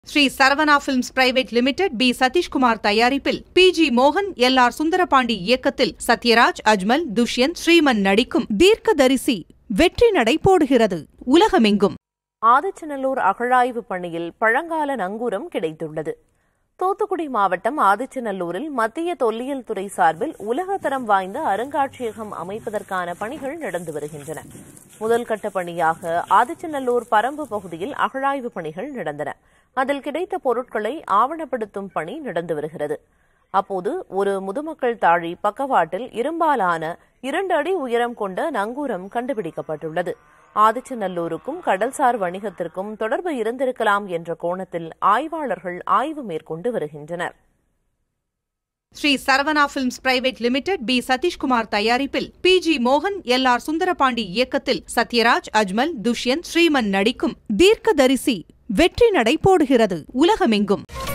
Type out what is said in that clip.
Sri Saravana films private limited P Sathishkumar தயாரிப்பில் P G மோகன் L R Sundarapandi இயக்கத்தில் சத்யராஜ் அஜ்மல் துஷ்யந்த் ஸ்ரீமன் நடிக்கும் தீர்க்கதரிசி வெற்றி நடை போடுகிறது உலகமெங்கும் ஆதிச்சநல்லூர் அகழாய்வு பணியில் பழங்கால நங்கூரம் கிடைத்துள்ளது தூத்துக்குடி மாவட்டம் ஆதிச்சநல்லூரில் மத்திய தொல்லியல் துறை சார்பில் உலகத்தரம் வாய்ந்த அருங்காட்சியகம் அமைப்பதற்கான பணிகள் நடந்து வருகின்றன முதல் கட்ட பணியாக ஆதிச்சநல்லூர் பரம்பு பகுதியில் அகழாய்வு பணிகள் நடந்தன அதில் கிடைத்த பொருட்களை ஆவணப்படுத்தும் பணி நடந்து வருகிறது அப்போது ஒரு முதுமக்கள் தாழி பக்கவாட்டில் இரும்பாலான இரண்டு அடி உயரம் கொண்ட நங்கூரம் கண்டுபிடிக்கப்பட்டுள்ளது ஆதிச்சநல்லூருக்கும் கடல்சார் வணிகத்திற்கும் தொடர்பு இருந்திருக்கலாம் என்ற கோணத்தில் ஆய்வாளர்கள் ஆய்வு மேற்கொண்டு வருகின்றனர் Sri Saravana films private limited P Sathishkumar தயாரிப்பில் பி ஜி மோகன் எல் ஆர் சுந்தரபாண்டி இயக்கத்தில் சத்யராஜ் அஜ்மல் துஷ்யந்த் ஸ்ரீமன் நடிக்கும் தீர்க்கதரிசி வெற்றி நடை போடுகிறது உலகமெங்கும்